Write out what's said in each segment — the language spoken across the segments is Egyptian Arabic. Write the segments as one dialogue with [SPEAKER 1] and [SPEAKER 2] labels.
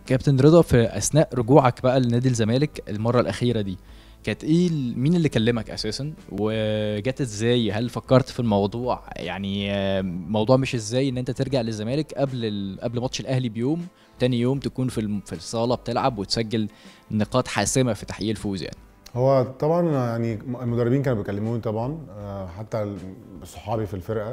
[SPEAKER 1] كابتن رضا في اثناء رجوعك بقى لنادي الزمالك المره الاخيره دي كانت ايه ال- مين اللي كلمك اساسا وجت ازاي هل فكرت في الموضوع يعني آه، موضوع مش ازاي ان انت ترجع للزمالك قبل ال... قبل ماتش الاهلي بيوم تاني يوم تكون في الم... في الصاله بتلعب وتسجل نقاط حاسمه في تحقيق الفوز يعني
[SPEAKER 2] هو طبعا يعني المدربين كانوا بيكلموني طبعا آه، حتى صحابي في الفرقه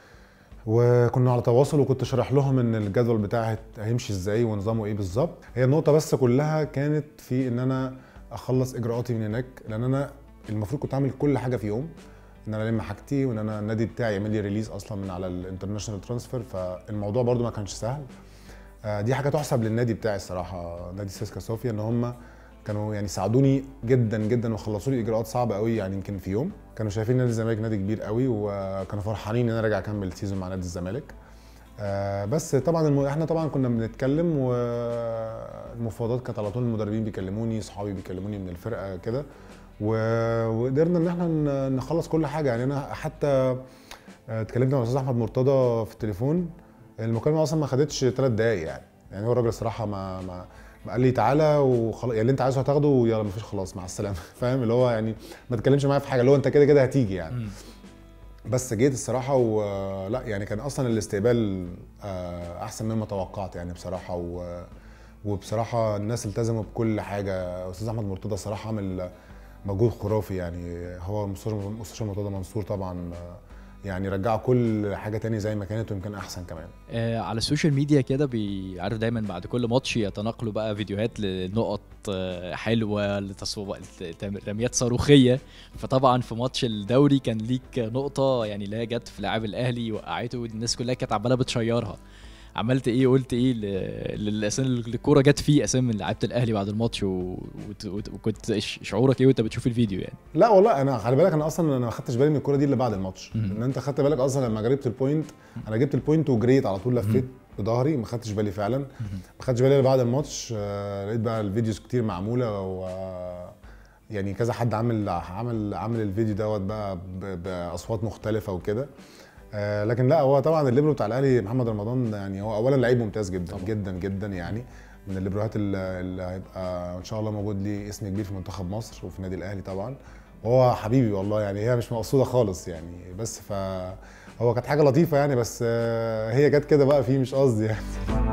[SPEAKER 2] وكنا على تواصل وكنت شارح لهم ان الجدول بتاعي هيمشي ازاي ونظامه ايه بالظبط هي النقطه بس كلها كانت في ان انا اخلص اجراءاتي من هناك لان انا المفروض كنت اعمل كل حاجه في يوم ان انا الم حاجتي وان انا النادي بتاعي يعمل لي ريليز اصلا من على الانترناشونال ترانسفير فالموضوع برده ما كانش سهل آه، دي حاجه تحسب للنادي بتاعي الصراحه نادي سيسكا صوفيا ان هم كانوا يعني ساعدوني جدا جدا وخلصوا لي اجراءات صعبه قوي يعني يمكن في يوم كانوا شايفين نادي الزمالك نادي كبير قوي وكانوا فرحانين ان انا راجع اكمل السيزون مع نادي الزمالك آه، بس طبعا الم... احنا طبعا كنا بنتكلم والمفاوضات كانت على طول المدربين بيكلموني صحابي بيكلموني من الفرقه كده و... وقدرنا ان احنا ن- نخلص كل حاجه يعني انا حتى آه، اتكلمت مع الاستاذ احمد مرتضى في التليفون المكالمه اصلا ما خدتش ثلاث دقايق يعني يعني هو الراجل الصراحه ما ما ما قال لي تعالى وخلاص يعني اللي انت عايزه هتاخده ويلا مفيش خلاص مع السلامه فاهم اللي هو يعني ما تتكلمش معايا في حاجه اللي هو انت كده كده هتيجي يعني بس جيت الصراحه ولا يعني كان اصلا الاستقبال آه، احسن مما توقعت يعني بصراحه و وبصراحه الناس التزموا بكل حاجه استاذ احمد مرتضى صراحه عامل مجهود خرافي يعني هو مستشار مستشار مرتضى منصور طبعا آه، يعني رجعوا كل حاجه تاني زي ما كانت ويمكن احسن كمان
[SPEAKER 1] آه، على السوشيال ميديا كده بيعرف دايما بعد كل ماتش يتناقلوا بقى فيديوهات لنقط آه، حلوه لتصوير رميات صاروخيه فطبعا في ماتش الدوري كان ليك نقطه يعني اللي هي جت في لاعب الاهلي وقعته والناس كلها كانت عماله بتشيرها عملت ايه قلت ايه ل- للاسامي اللي الكوره جت فيه اسامي من لعيبه الاهلي بعد الماتش و- وت- وت- وكنت ش- شعورك ايه وانت بتشوف الفيديو يعني
[SPEAKER 2] لا والله انا خلي بالك انا اصلا انا ما خدتش بالي من الكوره دي الا بعد الماتش
[SPEAKER 1] مهم.
[SPEAKER 2] ان انت خدت بالك اصلا لما جبت البوينت انا جبت البوينت وجريت على طول لفيت بظهري ما خدتش بالي فعلا ما خدتش بالي الا بعد الماتش آه، لقيت بقى الفيديوز كتير معموله و يعني كذا حد عامل عامل عامل الفيديو دوت بقى ب- باصوات مختلفه وكده آه، لكن لا هو طبعا الليبرو بتاع الاهلي محمد رمضان يعني هو اولا لعيب ممتاز جدا
[SPEAKER 1] طبعا.
[SPEAKER 2] جدا جدا يعني من الليبروهات اللي اللي هيبقى ان شاء الله موجود ليه اسم كبير في منتخب مصر وفي النادي الاهلي طبعا وهو حبيبي والله يعني هي مش مقصوده خالص يعني بس ف هو كانت حاجه لطيفه يعني بس آه، هي جت كده بقى فيه مش قصدي يعني